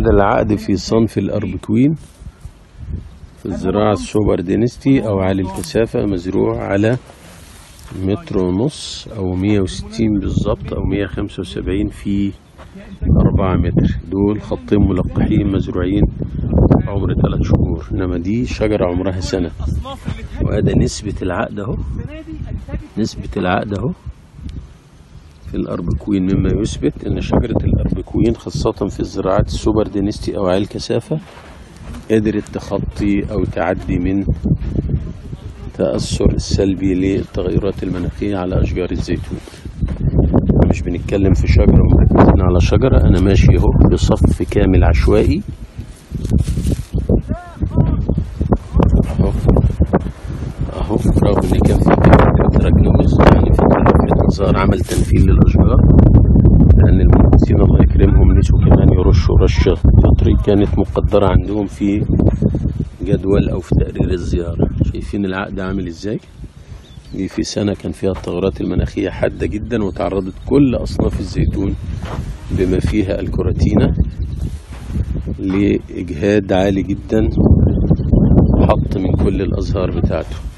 هذا العقد في صنف الأربكوين في الزراعة السوبر دينستي أو عالي الكثافة مزروع على متر ونص أو مية وستين بالظبط أو مية خمسة وسبعين في أربعة متر دول خطين ملقحين مزروعين عمر ثلاث شهور إنما دي شجرة عمرها سنة وهذا نسبة العقد أهو نسبة العقد أهو في الأربكوين مما يثبت أن شجرة الأربكوين خاصة في الزراعات السوبر دينستي أو عالي الكثافة قدرت تخطي أو تعدي من التأثر السلبي للتغيرات المناخية على أشجار الزيتون إحنا مش بنتكلم في شجرة ومركزين على شجرة أنا ماشي أهو في صف كامل عشوائي أهو أهو رغم إن كان في تراكنوز يعني في لفت نظر عمل تنفيذ للأشجار لأن المهندسين الله يكرمهم نسوا كمان يرشوا رشة فطري كانت مقدرة عندهم في جدول أو في تقرير الزيارة شايفين العقد عامل إزاي؟ دي في سنة كان فيها التغيرات المناخية حادة جدا وتعرضت كل أصناف الزيتون بما فيها الكراتينا لإجهاد عالي جدا حط من كل الأزهار بتاعته